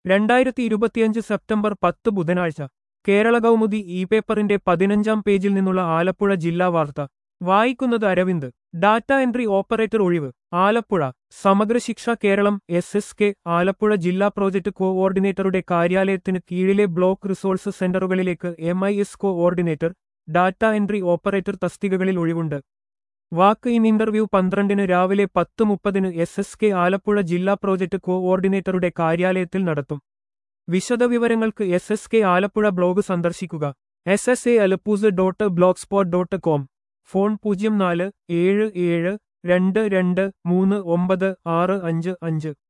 രണ്ടായിരത്തി ഇരുപത്തിയഞ്ച് സെപ്റ്റംബർ പത്ത് ബുധനാഴ്ച കേരള കൗമുദി ഇ പേപ്പറിന്റെ പതിനഞ്ചാം പേജിൽ നിന്നുള്ള ആലപ്പുഴ ജില്ലാ വാർത്ത വായിക്കുന്നത് അരവിന്ദ് ഡാറ്റ എൻട്രി ഓപ്പറേറ്റർ ഒഴിവ് Alappuzha Samagra Shiksha Keralam S S K Alappuzha ജില്ലാ പ്രോജക്ട് കോഓർഡിനേറ്ററുടെ കാര്യാലയത്തിന് കീഴിലെ ബ്ലോക്ക് റിസോഴ്സ് സെന്ററുകളിലേക്ക് M I S coordinator data entry operator തസ്തികകളിൽ ഒഴിവുണ്ട് വാക്ക് ഇൻ ഇന്റർവ്യൂ പന്ത്രണ്ടിന് രാവിലെ പത്ത് മുപ്പതിന് എസ് എസ് കെ ആലപ്പുഴ ജില്ലാ പ്രോജക്ട് കോഓർഡിനേറ്ററുടെ കാര്യാലയത്തിൽ നടത്തും വിശദവിവരങ്ങൾക്ക് S S K Alappuzha blog സന്ദർശിക്കുക S S A Alappuzha dot blog spot dot com phone പൂജ്യം നാല് ഏഴ് ഏഴ് രണ്ട് രണ്ട് മൂന്ന് ഒമ്പത് ആറ് അഞ്ച് അഞ്ച്